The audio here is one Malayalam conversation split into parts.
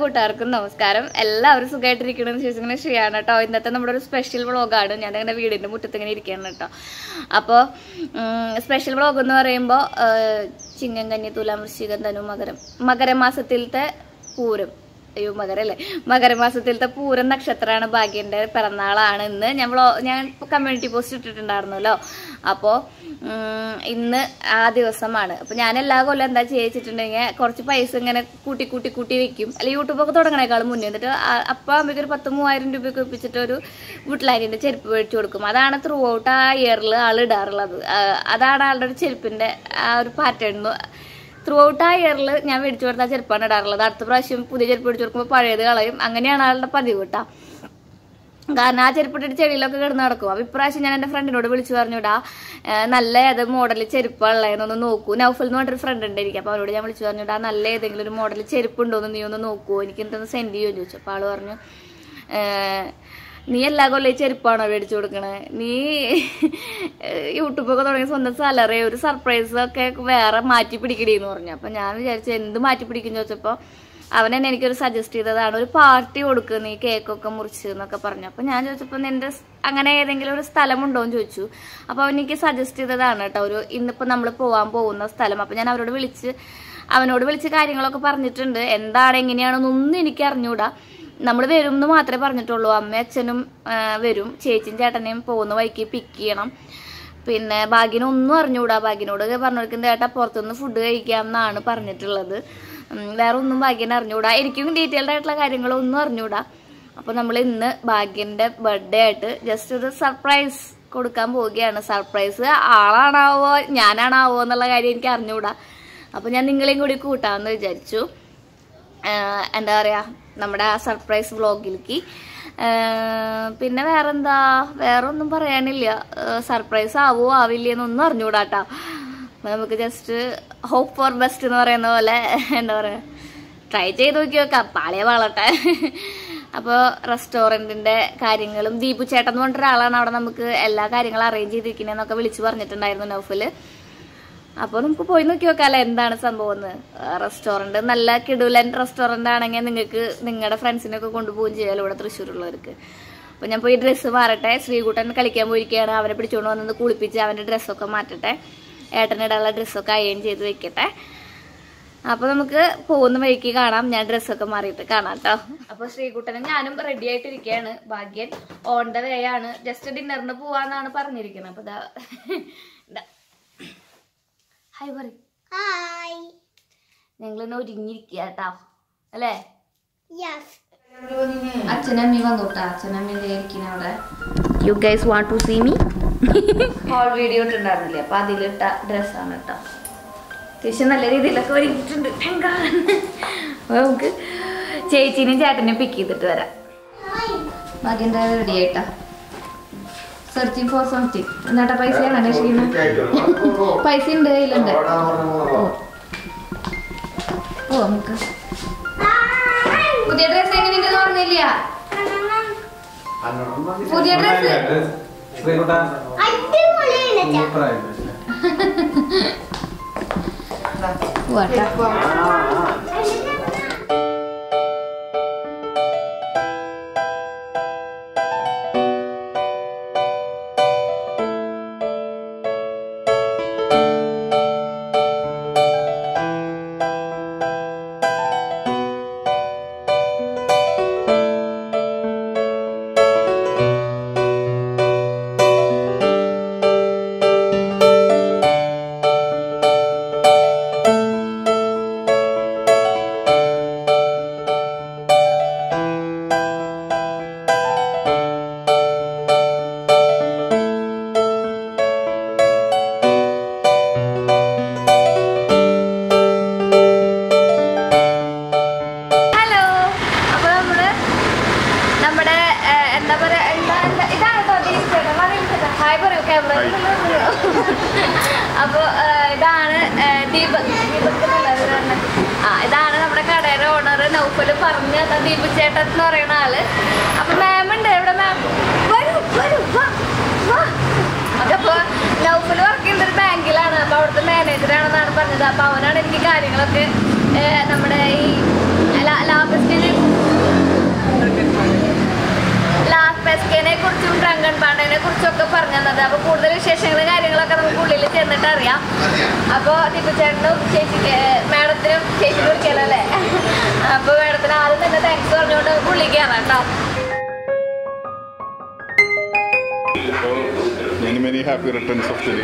കൂട്ടുകാർക്കും നമസ്കാരം എല്ലാവരും സുഖമായിട്ടിരിക്കണമെന്ന് ചോദിച്ചിങ്ങനെ ചെയ്യാണ് കേട്ടോ ഇന്നത്തെ നമ്മുടെ ഒരു സ്പെഷ്യൽ വ്ളോഗാണ് ഞാൻ അങ്ങനെ വീടിൻ്റെ മുറ്റത്ത് ഇങ്ങനെ ഇരിക്കുകയാണ് കേട്ടോ അപ്പോൾ സ്പെഷ്യൽ വ്ളോഗ് എന്ന് പറയുമ്പോൾ ചിങ്ങം കന്നി തുലാം വൃശ്ചികം ധനു മകരം മകരമാസത്തിലത്തെ പൂരം അയ്യോ മകരല്ലേ മകരമാസത്തിലത്തെ പൂരം നക്ഷത്രമാണ് ഭാഗ്യന്റെ പിറന്നാളാണ് ഇന്ന് ഞാൻ വ്ളോ ഞാൻ കമ്മ്യൂണിറ്റി പോസ്റ്റ് ഇട്ടിട്ടുണ്ടായിരുന്നല്ലോ അപ്പോൾ ഇന്ന് ആ ദിവസമാണ് അപ്പോൾ ഞാൻ എല്ലാ കൊല്ലം എന്താ ചെയ്യിച്ചിട്ടുണ്ടെങ്കിൽ കുറച്ച് പൈസ ഇങ്ങനെ കൂട്ടി കൂട്ടി കൂട്ടി വെക്കും അല്ലെങ്കിൽ യൂട്യൂബൊക്കെ തുടങ്ങണേക്കാളും മുന്നേ എന്നിട്ട് ആ- അപ്പം അമ്മയ്ക്ക് ഒരു പത്ത് മൂവായിരം രൂപയൊക്കെ ഒപ്പിച്ചിട്ട് ഒരു വീട്ടിലാരിൻ്റെ ചെരുപ്പ് മേടിച്ചു കൊടുക്കും അതാണ് ത്രൂ ഔട്ട് ആ ഇയറിൽ ആൾ ഇടാറുള്ളത് ആ, അതാണ് ആളുടെ ഒരു ചെരുപ്പിൻ്റെ ആ ഒരു പാറ്റേൺ ത്രൂ ഔട്ട് ആ ഇയറിൽ ഞാൻ മേടിച്ചു കൊടുത്ത ആ ചെരുപ്പാണ് ഇടാറുള്ളത് അടുത്ത പ്രാവശ്യം പുതിയ ചെരുപ്പ് മേടിച്ചു കൊടുക്കുമ്പോൾ പഴയത് കളയും അങ്ങനെയാണ് ആളുടെ പതിവ് കേട്ടോ കാരണം ആ ചെരുപ്പിട്ടിട്ട് ചെടിയിലൊക്കെ കിടന്ന് നടക്കും അപ്പൊ ഇപ്രാവശ്യം ഞാൻ എന്റെ ഫ്രണ്ടിനോട് വിളിച്ചു പറഞ്ഞുടാ നല്ല ഏത് മോഡൽ ചെരുപ്പുള്ളതെന്നൊന്ന് നോക്കൂ നൗഫൽ എന്ന് പറഞ്ഞൊരു ഫ്രണ്ട് ഉണ്ട് എനിക്ക് അപ്പൊ അവരോട് ഞാൻ വിളിച്ചു പറഞ്ഞുടാ നല്ല ഏതെങ്കിലും ഒരു മോഡൽ ചെരുപ്പുണ്ടോ എന്ന് നീ ഒന്ന് നോക്കൂ എനിക്ക് എന്തൊന്ന് സെൻഡ് ചെയ്യുമോ ചോദിച്ചു അപ്പൊ ആള് പറഞ്ഞു "ഏഹ്, നീ എല്ലാ കൊല്ലം ഈ ചെരുപ്പാണോ മേടിച്ചു കൊടുക്കണേ നീ യൂട്യൂബൊക്കെ തുടങ്ങിയ സ്വന്തം സാലറി ഒരു സർപ്രൈസ് ഒക്കെ വേറെ മാറ്റി പിടിക്കണേന്ന് പറഞ്ഞു അപ്പൊ ഞാൻ വിചാരിച്ചു എന്ത് മാറ്റി പിടിക്കും ചോദിച്ചപ്പോ അവൻ തന്നെ എനിക്കൊരു സജസ്റ്റ് ചെയ്തതാണ് ഒരു പാർട്ടി കൊടുക്കുക നീ കേക്കൊക്കെ മുറിച്ച് എന്നൊക്കെ പറഞ്ഞു അപ്പൊ ഞാൻ ചോദിച്ചപ്പോൾ നിന്റെ സ് അങ്ങനെ ഏതെങ്കിലും ഒരു സ്ഥലമുണ്ടോ എന്ന് ചോദിച്ചു അപ്പൊ അവൻ എനിക്ക് സജസ്റ്റ് ചെയ്തതാണ് കേട്ടോ ഒരു ഇന്നിപ്പോ നമ്മൾ പോവാൻ പോകുന്ന സ്ഥലം അപ്പൊ ഞാൻ അവരോട് വിളിച്ച് അവനോട് വിളിച്ച് കാര്യങ്ങളൊക്കെ പറഞ്ഞിട്ടുണ്ട് എന്താണ് എങ്ങനെയാണെന്നൊന്നും എനിക്ക് അറിഞ്ഞൂടാ നമ്മൾ വരും എന്ന് മാത്രമേ പറഞ്ഞിട്ടുള്ളൂ അമ്മയും അച്ഛനും ആ, വരും ചേച്ചിയും ചേട്ടനെയും പോകുന്ന വഴിക്ക് പിക്ക് ചെയ്യണം പിന്നെ ഭാഗ്യനൊന്നും അറിഞ്ഞൂടാ ഭാഗ്യനോട് പറഞ്ഞോർക്കും ചേട്ടാ പുറത്തുനിന്ന് ഫുഡ് കഴിക്കാം എന്നാണ് പറഞ്ഞിട്ടുള്ളത് ഉം, വേറെ ഒന്നും ഭാഗ്യനെ അറിഞ്ഞൂടാ എനിക്കും ഡീറ്റെയിൽഡ് ആയിട്ടുള്ള കാര്യങ്ങളൊന്നും അറിഞ്ഞൂടാ അപ്പോൾ നമ്മൾ ഇന്ന് ഭാഗ്യന്റെ ബർത്ത്ഡേ ആയിട്ട് ജസ്റ്റ് ഒരു സർപ്രൈസ് കൊടുക്കാൻ പോവുകയാണ് സർപ്രൈസ് ആളാണാവോ ഞാനാണാവോ എന്നുള്ള കാര്യം എനിക്ക് അറിഞ്ഞൂടാ അപ്പോൾ ഞാൻ നിങ്ങളെയും കൂടി കൂട്ടാമെന്ന് വിചാരിച്ചു ആഹ് എന്താ പറയാ നമ്മുടെ ആ സർപ്രൈസ് വ്ളോഗിലേക്ക് പിന്നെ വേറെന്താ വേറെ ഒന്നും പറയാനില്ല സർപ്രൈസ് ആവോ ആവില്ലേ എന്നൊന്നും അറിഞ്ഞൂടാട്ടാ അപ്പൊ നമുക്ക് ജസ്റ്റ് ഹോപ്പ് ഫോർ ബെസ്റ്റ് എന്ന് പറയുന്ന പോലെ എന്താ പറയാ ട്രൈ ചെയ്ത് നോക്കി നോക്കാം പാളിയ വളട്ടെ അപ്പോൾ റെസ്റ്റോറൻറ്റിൻ്റെ കാര്യങ്ങളും ദീപു ചേട്ടൻ എന്ന് പറഞ്ഞിട്ട് ഒരാളാണ് അവിടെ നമുക്ക് എല്ലാ കാര്യങ്ങളും അറേഞ്ച് ചെയ്തിരിക്കുന്നതെന്നൊക്കെ വിളിച്ച് പറഞ്ഞിട്ടുണ്ടായിരുന്നു നൗഫല് അപ്പോൾ നമുക്ക് പോയി നോക്കി നോക്കാമല്ലോ എന്താണ് സംഭവം എന്ന് റെസ്റ്റോറൻറ്റ് നല്ല കിടുലൻ റെസ്റ്റോറൻ്റ് ആണെങ്കിൽ നിങ്ങൾക്ക് നിങ്ങളുടെ ഫ്രണ്ട്സിനൊക്കെ കൊണ്ടുപോകുകയും ചെയ്യാമല്ലോ ഇവിടെ തൃശ്ശൂരുള്ളവർക്ക് അപ്പോൾ ഞാൻ പോയി ഡ്രസ്സ് മാറട്ടെ ശ്രീകുട്ടൻ കളിക്കാൻ പോയിരിക്കുകയാണ് അവനെ പിടിച്ചുകൊണ്ട് വന്നത് കുളിപ്പിച്ച് അവൻ്റെ ഡ്രസ്സൊക്കെ മാറ്റട്ടെ ഏട്ടനിടാനുള്ള ഡ്രസ്സൊക്കെ അയൺ ചെയ്ത് വെക്കട്ടെ അപ്പൊ നമുക്ക് പോകുന്ന വഴിക്ക് കാണാം ഞാൻ ഡ്രസ്സൊക്കെ മാറിയിട്ട് കാണാം കേട്ടോ അപ്പൊ ശ്രീകുട്ടനും ഞാനും റെഡി ആയിട്ടിരിക്കുകയാണ് ഭാഗ്യൻ ഓൺ ദ വേ ആണ് ജസ്റ്റ് ഡിന്നറിന് പോവാന്നാണ് പറഞ്ഞിരിക്കുന്നത് അപ്പൊ ദാ ദാ. ഹായ് പറ ഹായ് ഞങ്ങൾ ഇന്ന് ഒരുങ്ങിയിരിക്കുക കേട്ടോ അല്ലേ യെസ് അച്ഛനമ്മി വന്നു കേട്ടോ അച്ഛനമ്മി ഇരിക്കുന്ന അവിടെ you guys want to see me whole video ഇട്ടുണ്ടായിരുന്നില്ലേ അപ്പൊ അതിലിട്ട ഡ്രസ്സാണ് കേട്ടോ അത്യാവശ്യം നല്ല രീതിയിലൊക്കെ ഒരുങ്ങിയിട്ടുണ്ട് Thank God. അപ്പൊ നമുക്ക് ചേച്ചീനെയും ചേട്ടനെയും പിക്ക് ചെയ്തിട്ട് വരാം ഭാഗ്യൻ്റെ റെഡി ആയിട്ടാ സെർച്ചിങ് ഫോർ സംതിങ് എന്നിട്ടാ പൈസയാണല്ലേ ക്ഷീണം പൈസ ഉണ്ട് കയ്യിലുണ്ട് ഓ ഓ നമുക്ക് പുതിയ ഡ്രസ് എങ്ങനെയുണ്ടെന്ന് പറഞ്ഞില്ല പുതിയ ഡ്രസ് അടിപൊളിയാണ് പോവാട്ടാ ഹലോ അപ്പൊ നമ്മള് നമ്മുടെ ഏഹ്, എന്താ പറയാ എന്താ എന്താ ഇതാണ് കേട്ടോ ദീപ് ചേട്ടൻ വാ ദീപ് ചേട്ടൻ ഹായ് പറയൂ ക്യാമറ അപ്പൊ ഏഹ്, ഇതാണ് ഏഹ്, ദീപക് ദീപക് എന്നല്ലേ അവര് പറഞ്ഞെ? ആ ഇതാണ് നമ്മുടെ കടയുടെ ഓണർ നൗഫല് പറഞ്ഞു തന്ന ദീപു ചേട്ടൻ എന്ന് പറയുന്ന ആള് അപ്പൊ മാം ഉണ്ട് എവിടെ മാം വരൂ വരൂ വാ വാ അപ്പൊ നൗഫല് വർക്ക് ചെയ്യുന്ന ഒരു ബാങ്കിലാണ് അപ്പൊ അവിടുത്തെ മാനേജറാണെന്നാണ് പറഞ്ഞത് അപ്പൊ അവനാണ് എനിക്ക് കാര്യങ്ങളൊക്കെ ഏഹ്, നമ്മുടെ ഈ ലാ- ലാഭസ്ഥിതി പെസ്കേനെ കുറിച്ചും ഡ്രങ്കൺ പാണ്ടനെ കുറിച്ചും ഒക്കെ പറഞ്ഞു തന്നത് അപ്പൊ കൂടുതൽ വിശേഷങ്ങളും കാര്യങ്ങളൊക്കെ നമുക്ക് ഉള്ളിൽ ചെന്നിട്ട് അറിയാം അപ്പൊ തിപ്പുചേട്ടനും ചേച്ചിക്ക് മാഡത്തിനും ചേച്ചിക്ക് വിളിക്കാലോ അല്ലേ അപ്പൊ മാഡത്തിന് ആദ്യം തന്നെ താങ്ക്സ് പറഞ്ഞുകൊണ്ട് നമുക്ക് ഉള്ളിൽ കയറാം കേട്ടോ Many, many happy returns of the day.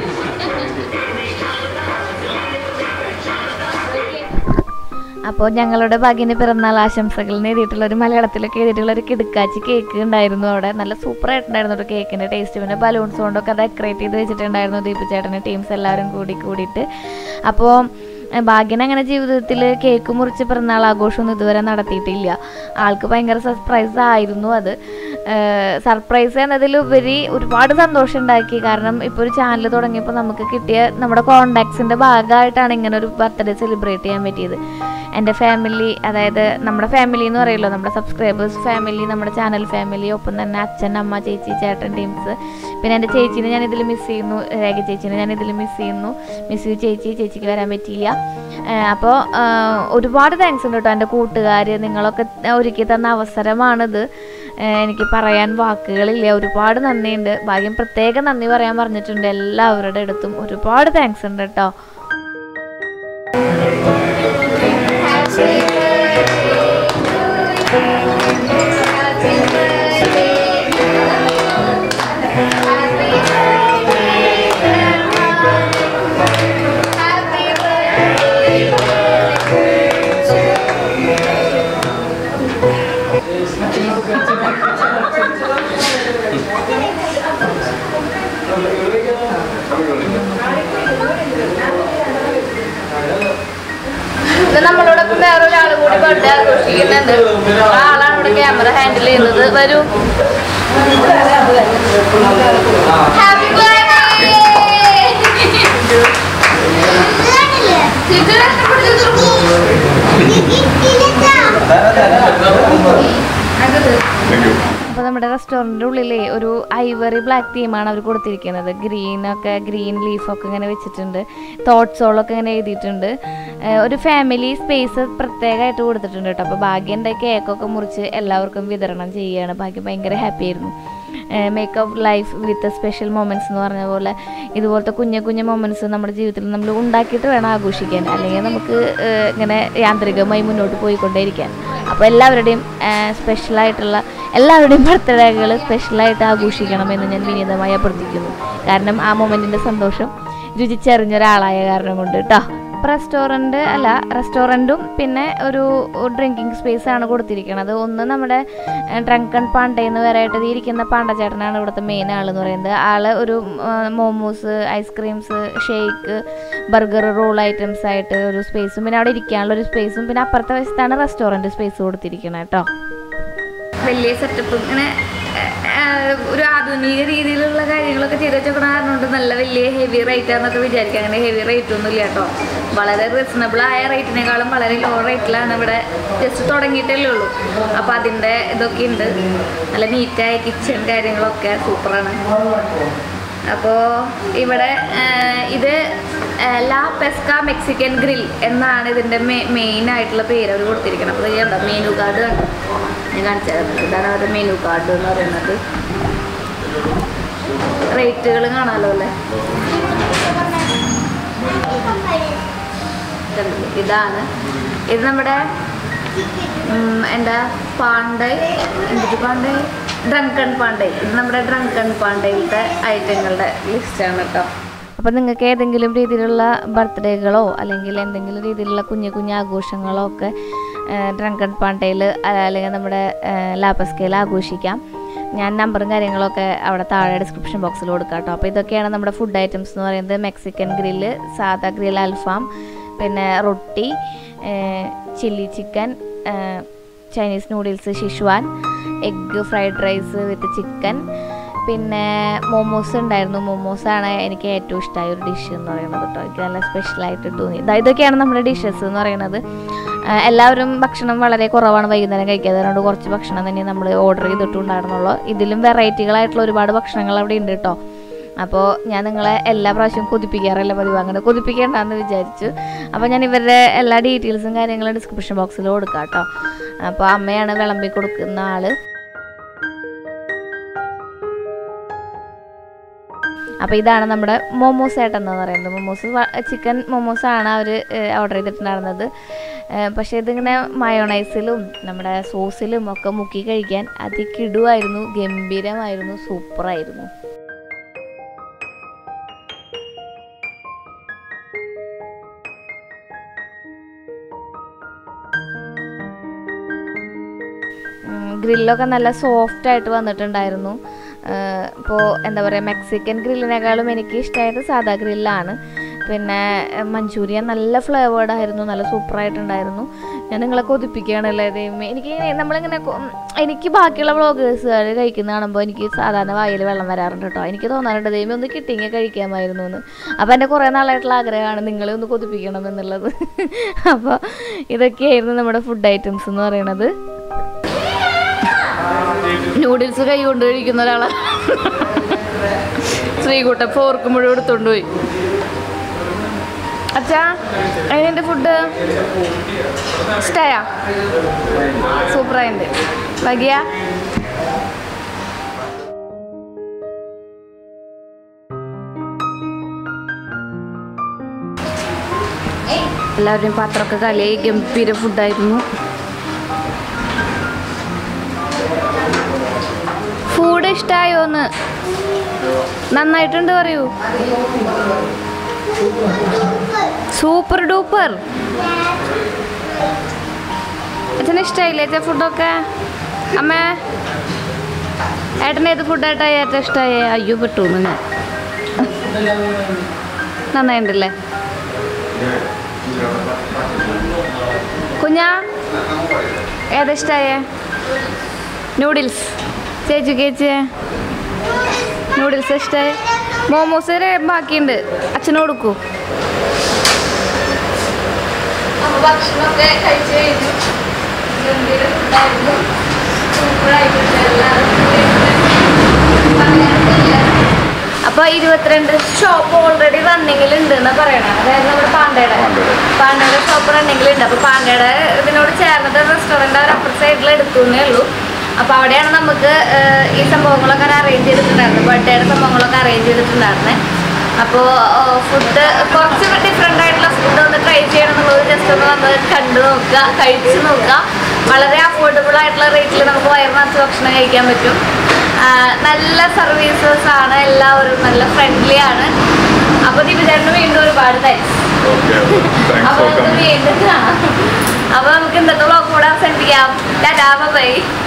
അപ്പോൾ ഞങ്ങളുടെ ഭാഗ്യന് പിറന്നാൾ ആശംസകൾ എഴുതിയിട്ടുള്ള ഒരു മലയാളത്തിലൊക്കെ എഴുതിയിട്ടുള്ള ഒരു കിടുക്കാച്ചി കേക്ക് ഉണ്ടായിരുന്നു അവിടെ നല്ല സൂപ്പർ ആയിട്ടുണ്ടായിരുന്നു ഒരു കേക്കിൻ്റെ ടേസ്റ്റ് പിന്നെ ബലൂൺസ് കൊണ്ടൊക്കെ ഡെക്കറേറ്റ് ചെയ്ത് വെച്ചിട്ടുണ്ടായിരുന്നു ദീപു ചേട്ടൻ്റെ ടീംസ് എല്ലാവരും കൂടി കൂടിയിട്ട് അപ്പോൾ ഭാഗ്യൻ അങ്ങനെ ജീവിതത്തിൽ കേക്ക് മുറിച്ച് പിറന്നാൾ ആഘോഷമൊന്നും ഇതുവരെ നടത്തിയിട്ടില്ല ആൾക്ക് ഭയങ്കര സർപ്രൈസ് ആയിരുന്നു അത് സർപ്രൈസ് എന്നതിലുപരി ഒരുപാട് സന്തോഷം ഉണ്ടാക്കി കാരണം ഇപ്പോൾ ഒരു ചാനൽ തുടങ്ങിയപ്പോൾ നമുക്ക് കിട്ടിയ നമ്മുടെ കോണ്ടാക്ട്സിൻ്റെ ഭാഗമായിട്ടാണ് ഇങ്ങനെ ഒരു ബർത്ത്ഡേ സെലിബ്രേറ്റ് ചെയ്യാൻ പറ്റിയത് എൻ്റെ ഫാമിലി അതായത് നമ്മുടെ ഫാമിലി എന്ന് പറയുമല്ലോ നമ്മുടെ സബ്സ്ക്രൈബേഴ്സ് ഫാമിലി നമ്മുടെ ചാനൽ ഫാമിലി ഒപ്പം തന്നെ അച്ഛൻ അമ്മ ചേച്ചി ചേട്ടൻ ടീംസ് പിന്നെ എൻ്റെ ചേച്ചീനെ ഞാൻ ഇതിൽ മിസ് ചെയ്യുന്നു രേഖ ചേച്ചീനെ ഞാൻ ഇതിൽ മിസ് ചെയ്യുന്നു മിസ് യു ചേച്ചി ചേച്ചിക്ക് വരാൻ പറ്റിയില്ല അപ്പോൾ ഒരുപാട് താങ്ക്സ് ഉണ്ട് കേട്ടോ എൻ്റെ കൂട്ടുകാർ നിങ്ങളൊക്കെ ഒരുക്കി തന്ന അവസരമാണിത് ഏഹ് എനിക്ക് പറയാൻ വാക്കുകളില്ല ഒരുപാട് നന്ദിയുണ്ട് ഭാഗ്യം പ്രത്യേകം നന്ദി പറയാൻ പറഞ്ഞിട്ടുണ്ട് എല്ലാവരുടെ അടുത്തും ഒരുപാട് താങ്ക്സ് ഉണ്ട് കേട്ടോ ഇത് നമ്മളോടൊപ്പം വേറൊരാൾ കൂടി ബർത്ത്ഡേ ആഘോഷിക്കുന്നുണ്ട് ആ ആളാണ് ഇവിടെ ക്യാമറ ഹാൻഡിൽ ചെയ്യുന്നത് വരൂ ഹാപ്പി Thank you. അപ്പോൾ നമ്മുടെ റെസ്റ്റോറൻറ്റിൻ്റെ ഉള്ളിലെ ഒരു ഐവറി ബ്ലാക്ക് തീമാണ് അവർ കൊടുത്തിരിക്കുന്നത് ഗ്രീനൊക്കെ ഗ്രീൻ ലീഫൊക്കെ ഇങ്ങനെ വെച്ചിട്ടുണ്ട് തോട്ട്സോളൊക്കെ ഇങ്ങനെ എഴുതിയിട്ടുണ്ട് ഏഹ് ഒരു ഫാമിലി സ്പേസ് പ്രത്യേകമായിട്ട് കൊടുത്തിട്ടുണ്ട് കേട്ടോ അപ്പോൾ ഭാഗ്യൻ്റെ കേക്കൊക്കെ മുറിച്ച് എല്ലാവർക്കും വിതരണം ചെയ്യുകയാണ് ഭാഗ്യം ഭയങ്കര ഹാപ്പി ആയിരുന്നു make of life with special moments എന്ന് പറഞ്ഞ പോലെ ഇതുപോലത്തെ കുഞ്ഞു കുഞ്ഞു മൊമെൻറ്റ്സ് നമ്മുടെ ജീവിതത്തിൽ നമ്മൾ ഉണ്ടാക്കിയിട്ട് വേണം ആഘോഷിക്കാൻ അല്ലെങ്കിൽ നമുക്ക് ഏഹ് ഇങ്ങനെ യാന്ത്രികമായി മുന്നോട്ട് പോയിക്കൊണ്ടേയിരിക്കാൻ അപ്പോൾ എല്ലാവരുടെയും സ്പെഷ്യലായിട്ടുള്ള എല്ലാവരുടെയും ബർത്ത്ഡേകൾ സ്പെഷ്യലായിട്ട് ആഘോഷിക്കണമെന്ന് ഞാൻ വിനീതമായി അഭ്യർത്ഥിക്കുന്നു കാരണം ആ മൊമെൻറ്റിൻ്റെ സന്തോഷം രുചിച്ചറിഞ്ഞ ഒരാളായ കാരണം കൊണ്ട് കേട്ടോ റെസ്റ്റോറൻറ്റ് അല്ല റെസ്റ്റോറൻറ്റും പിന്നെ ഒരു ഡ്രിങ്കിങ് സ്പേസ് ആണ് കൊടുത്തിരിക്കുന്നത് ഒന്ന് നമ്മുടെ ഡ്രങ്കൺ പാണ്ഡ എന്ന് വരായിട്ട് ഇരിക്കുന്ന പാണ്ഡചേട്ടനാണ് ഇവിടുത്തെ മെയിൻ ആളെന്ന് പറയുന്നത് ആള് ഒരു momos ice creams shake burger roll items ആയിട്ട് ഒരു സ്പേസും പിന്നെ അവിടെ ഇരിക്കാനുള്ള ഒരു സ്പേസും പിന്നെ അപ്പുറത്തെ വശത്താണ് റെസ്റ്റോറൻറ്റ് സ്പേസ് കൊടുത്തിരിക്കുന്നത് കേട്ടോ വലിയ സെറ്റപ്പ് ഇങ്ങനെ ഒരു ആധുനിക രീതിയിലുള്ള കാര്യങ്ങളൊക്കെ ചെയ്ത് വെച്ചേക്കണ കാരണം കൊണ്ട് നല്ല വലിയ ഹെവി റേറ്റ് ആണെന്നൊക്കെ വിചാരിക്കാം അങ്ങനെ ഹെവി റേറ്റ് ഒന്നും ഇല്ല കേട്ടോ വളരെ റീസണബിൾ ആയ റേറ്റിനേക്കാളും വളരെ ലോ റേറ്റിലാണ് ഇവിടെ ജസ്റ്റ് തുടങ്ങിയിട്ടല്ലേ ഉള്ളൂ അപ്പോൾ അതിൻ്റെ ഇതൊക്കെ ഉണ്ട് നല്ല നീറ്റായ കിച്ചൺ കാര്യങ്ങളൊക്കെ സൂപ്പറാണ് അപ്പോൾ ഇവിടെ ആ, ഇത് ആ, ലാ പെസ്ക മെക്സിക്കൻ ഗ്രിൽ എന്നാണ് ഇതിൻ്റെ മെയിൻ ആയിട്ടുള്ള പേര് അവർ കൊടുത്തിരിക്കുന്നത് അപ്പോൾ ഇത് എന്താ മെനു കാർഡ് കണ്ടോ ഞാൻ കാണിച്ചു തരാം ഇതാണ് അവരുടെ മെനു കാർഡ് എന്ന് പറയുന്നത് റേറ്റുകൾ കാണാമല്ലോ അല്ലേ ഇതുണ്ടല്ലോ. ഇതാണ് ഇത് നമ്മുടെ ഉം, എന്താ പാണ്ഡൈ എന്തൊരു പാണ്ഡൈ ഡ്രങ്കൺ പാണ്ഡൈ ഇത് നമ്മുടെ ഡ്രങ്കൺ പാണ്ഡയിലത്തെ ഐറ്റങ്ങളുടെ ലിസ്റ്റാണ് കേട്ടോ അപ്പോൾ നിങ്ങൾക്ക് ഏതെങ്കിലും രീതിയിലുള്ള ബർത്ത്ഡേകളോ അല്ലെങ്കിൽ എന്തെങ്കിലും രീതിയിലുള്ള കുഞ്ഞു കുഞ്ഞു ആഘോഷങ്ങളോ ഒക്കെ ഡ്രങ്കൺ പാണ്ഡയിൽ അല്ലെങ്കിൽ നമ്മുടെ ലാപ്പസ്കയിൽ ആഘോഷിക്കാം ഞാൻ നമ്പറും കാര്യങ്ങളൊക്കെ അവിടെ താഴെ ഡിസ്ക്രിപ്ഷൻ ബോക്സിൽ കൊടുക്കാം കേട്ടോ അപ്പോൾ ഇതൊക്കെയാണ് നമ്മുടെ ഫുഡ് ഐറ്റംസ് എന്ന് പറയുന്നത് മെക്സിക്കൻ ഗ്രില്ല് സാദാ ഗ്രിൽ അൽഫാം പിന്നെ റൊട്ടി chilli chicken Chinese noodles schezwan egg fried rice with chicken പിന്നെ മോമോസ് ഉണ്ടായിരുന്നു മോമോസാണ് എനിക്ക് ഏറ്റവും ഇഷ്ടമായ ഒരു ഡിഷ് എന്ന് പറയുന്നത് കേട്ടോ എനിക്ക് നല്ല സ്പെഷ്യലായിട്ട് തോന്നി ഇതാ ഇതൊക്കെയാണ് നമ്മുടെ ഡിഷസ് എന്ന് പറയുന്നത് ആ, എല്ലാവരും ഭക്ഷണം വളരെ കുറവാണ് വൈകുന്നേരം കഴിക്കാതെ അതുകൊണ്ട് കുറച്ച് ഭക്ഷണം തന്നെ നമ്മൾ ഓർഡർ ചെയ്തിട്ടുണ്ടായിരുന്നുള്ളൂ ഇതിലും വെറൈറ്റികളായിട്ടുള്ള ഒരുപാട് ഭക്ഷണങ്ങൾ അവിടെ ഉണ്ട് കേട്ടോ അപ്പോൾ ഞാൻ നിങ്ങളെ എല്ലാ പ്രാവശ്യവും കൊതിപ്പിക്കാറല്ല പതിവ് അങ്ങനെ കൊതിപ്പിക്കേണ്ടെന്ന് വിചാരിച്ചു അപ്പോൾ ഞാൻ ഇവരുടെ എല്ലാ ഡീറ്റെയിൽസും കാര്യങ്ങളും ഡിസ്ക്രിപ്ഷൻ ബോക്സിൽ കൊടുക്കാം കേട്ടോ അപ്പോൾ അമ്മയാണ് വിളമ്പി കൊടുക്കുന്ന ആള് അപ്പോൾ ഇതാണ് നമ്മുടെ മോമോസ് ഏട്ടൻ എന്ന് പറയുന്നത് മോമോസ് ചിക്കൻ മോമോസ് ആണ് അവർ ഓർഡർ ചെയ്തിട്ടുണ്ടായിരുന്നത് ഏഹ് പക്ഷേ ഇതിങ്ങനെ മയോണൈസിലും നമ്മുടെ സോസിലും ഒക്കെ മുക്കി കഴിക്കാൻ അതിക്കിടുവായിരുന്നു ഗംഭീരമായിരുന്നു സൂപ്പറായിരുന്നു ഗ്രില്ലൊക്കെ നല്ല സോഫ്റ്റ് ആയിട്ട് വന്നിട്ടുണ്ടായിരുന്നു ഇപ്പോൾ എന്താ പറയുക മെക്സിക്കൻ ഗ്രില്ലിനേക്കാളും എനിക്ക് ഇഷ്ടമായത് സാധാ ഗ്രില്ലാണ് പിന്നെ ഏഹ്, മഞ്ചൂരിയൻ നല്ല ഫ്ലേവേർഡ് ആയിരുന്നു നല്ല സൂപ്പറായിട്ടുണ്ടായിരുന്നു ഞാൻ നിങ്ങളെ കൊതിപ്പിക്കുകയാണല്ലേ ദൈവമേ എനിക്ക് നമ്മളിങ്ങനെ കൊ- ഉം, എനിക്ക് ബാക്കിയുള്ള വ്ളോഗേഴ്സുകാർ കഴിക്കുന്ന കാണുമ്പോൾ എനിക്ക് സാധാരണ വായിൽ വെള്ളം വരാറുണ്ട് കേട്ടോ എനിക്ക് തോന്നാറുണ്ട് ദൈവമേ ഒന്ന് കിട്ടിയെങ്കിൽ കഴിക്കാമായിരുന്നു എന്ന് അപ്പോൾ എൻ്റെ കുറേ നാളായിട്ടുള്ള ആഗ്രഹമാണ് നിങ്ങളെ ഒന്ന് കൊതിപ്പിക്കണം എന്നുള്ളത് അപ്പോൾ ഇതൊക്കെയായിരുന്നു നമ്മുടെ ഫുഡ് ഐറ്റംസ് എന്ന് പറയുന്നത് നൂഡിൽസ് കൈ കൊണ്ട് കഴിക്കുന്ന ഒരാളാ ശ്രീകുട്ട ഫോർക്ക് മുഴുവൻ എടുത്തോണ്ട് പോയി അച്ഛാ എങ്ങനെയുണ്ട് ഫുഡ് ഇഷ്ടയാ സൂപ്പറായിട്ടുണ്ട് ഭാഗ്യ എല്ലാവരുടെയും പാത്രമൊക്കെ കലയായി ഗംഭീര ഫുഡായിരുന്നു ഫുഡ് ഇഷ്ടായോന്ന് നന്നായിട്ടുണ്ട് പറയൂ സൂപ്പർ ഡൂപ്പർ അച്ഛന് ഇഷ്ടമായില്ലേ അച്ഛൻ ഫുഡൊക്കെ അമ്മേ ഏട്ടന് ഏത് ഫുഡായിട്ടാ ഏറ്റവും ഇഷ്ടമായി അയ്യോ പെട്ടു ഞാൻ നന്നായിട്ടുണ്ടല്ലേ കുഞ്ഞാ ഏതാ ഇഷ്ടമായേ നൂഡിൽസ് ചേച്ചി ചേച്ചി നൂഡിൽസ് ഇഷ്ടമായി മോമോസ് വരെ ബാക്കിയുണ്ട് അച്ഛന് കൊടുക്കൂ അപ്പോൾ ഭക്ഷണമൊക്കെ കഴിച്ചു കഴിഞ്ഞു ഗംഭീര ഫുഡായിരുന്നു സൂപ്പറായിട്ടുണ്ട് അപ്പൊ ഇരുപത്തിരണ്ട് ഷോപ്പ് ഓൾറെഡി റണ്ണിങ്ങിൽ ഉണ്ട് എന്ന് പറയണം അതായത് നമ്മുടെ പാണ്ടയുടെ പാണ്ടയുടെ ഷോപ്പ് റണ്ണിങ്ങിൽ ഉണ്ട് അപ്പൊ പാണ്ടയുടെ ഇതിനോട് ചേർന്നിട്ട് റെസ്റ്റോറൻറ്റ് അവർ അപ്പുറത്തെ സൈഡിൽ എടുക്കുന്നേ ഉള്ളൂ അപ്പൊ അവിടെയാണ് നമുക്ക് ഏഹ്, ഈ സംഭവങ്ങളൊക്കെ അറേഞ്ച് ചെയ്തിട്ടുണ്ടായിരുന്നത് ബർത്ത്ഡേയുടെ സംഭവങ്ങളൊക്കെ അറേഞ്ച് ചെയ്തിട്ടുണ്ടായിരുന്നത് അപ്പോൾ ഫുഡ് കുറച്ച് ഡിഫറെൻ്റ് ആയിട്ടുള്ള ഫുഡ് ഒന്ന് ട്രൈ ചെയ്യണം എന്നുള്ളത് ജസ്റ്റ് ഒന്ന് വന്ന് കണ്ടു നോക്കുക കഴിച്ച് നോക്കുക വളരെ അഫോർഡബിൾ ആയിട്ടുള്ള റേറ്റിൽ നമുക്ക് വയറ് നിറച്ച് ഭക്ഷണം കഴിക്കാൻ പറ്റും ആ, നല്ല സർവീസസ് ആണ് എല്ലാവരും നല്ല ഫ്രണ്ട്ലി ആണ് അപ്പോൾ ദിവചേട്ടന് വീണ്ടും ഒരുപാട് താങ്ക്സ് Okay. Thanks അപ്പോൾ for നമുക്ക് coming. വീണ്ടും കാണാം അപ്പോൾ നമുക്ക് ഇന്നത്തെ വ്ളോഗ് കൂടെ അവസാനിപ്പിക്കാം ടാറ്റാ ബൈ